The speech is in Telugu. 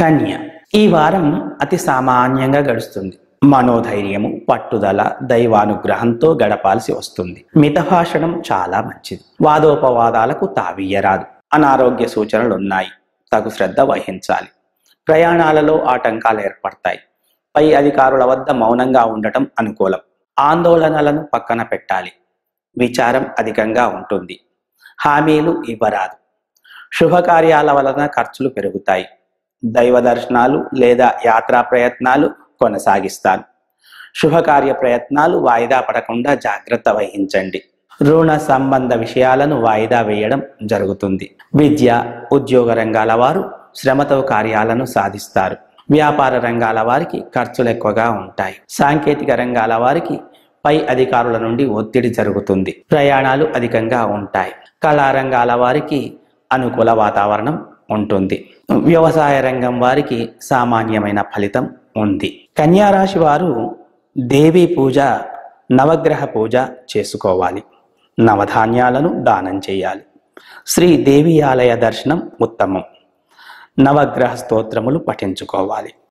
కన్య ఈ వారం అతి సామాన్యంగా గడుస్తుంది మనోధైర్యము పట్టుదల దైవానుగ్రహంతో గడపాల్సి వస్తుంది మితభాషణం చాలా మంచిది వాదోపవాదాలకు తావీయరాదు అనారోగ్య సూచనలు ఉన్నాయి తగు శ్రద్ధ వహించాలి ప్రయాణాలలో ఆటంకాలు ఏర్పడతాయి పై అధికారుల వద్ద మౌనంగా ఉండటం అనుకూలం ఆందోళనలను పక్కన పెట్టాలి విచారం అధికంగా ఉంటుంది హామీలు ఇవ్వరాదు శుభకార్యాల వలన ఖర్చులు పెరుగుతాయి దైవ దర్శనాలు లేదా యాత్రా ప్రయత్నాలు కొనసాగిస్తాను శుభకార్య ప్రయత్నాలు వాయిదా పడకుండా జాగ్రత్త వహించండి రుణ సంబంధ విషయాలను వాయిదా వేయడం జరుగుతుంది విద్య ఉద్యోగ రంగాల వారు శ్రమతో కార్యాలను సాధిస్తారు వ్యాపార రంగాల వారికి ఖర్చులు ఎక్కువగా ఉంటాయి సాంకేతిక రంగాల వారికి పై అధికారుల నుండి ఒత్తిడి జరుగుతుంది ప్రయాణాలు అధికంగా ఉంటాయి కళారంగాల వారికి అనుకూల వాతావరణం ఉంటుంది వ్యవసాయ రంగం వారికి సామాన్యమైన ఫలితం ఉంది కన్యా రాశి వారు దేవి పూజ నవగ్రహ పూజ చేసుకోవాలి నవధాన్యాలను దానం చేయాలి శ్రీ దేవి ఆలయ దర్శనం ఉత్తమం నవగ్రహ స్తోత్రములు పఠించుకోవాలి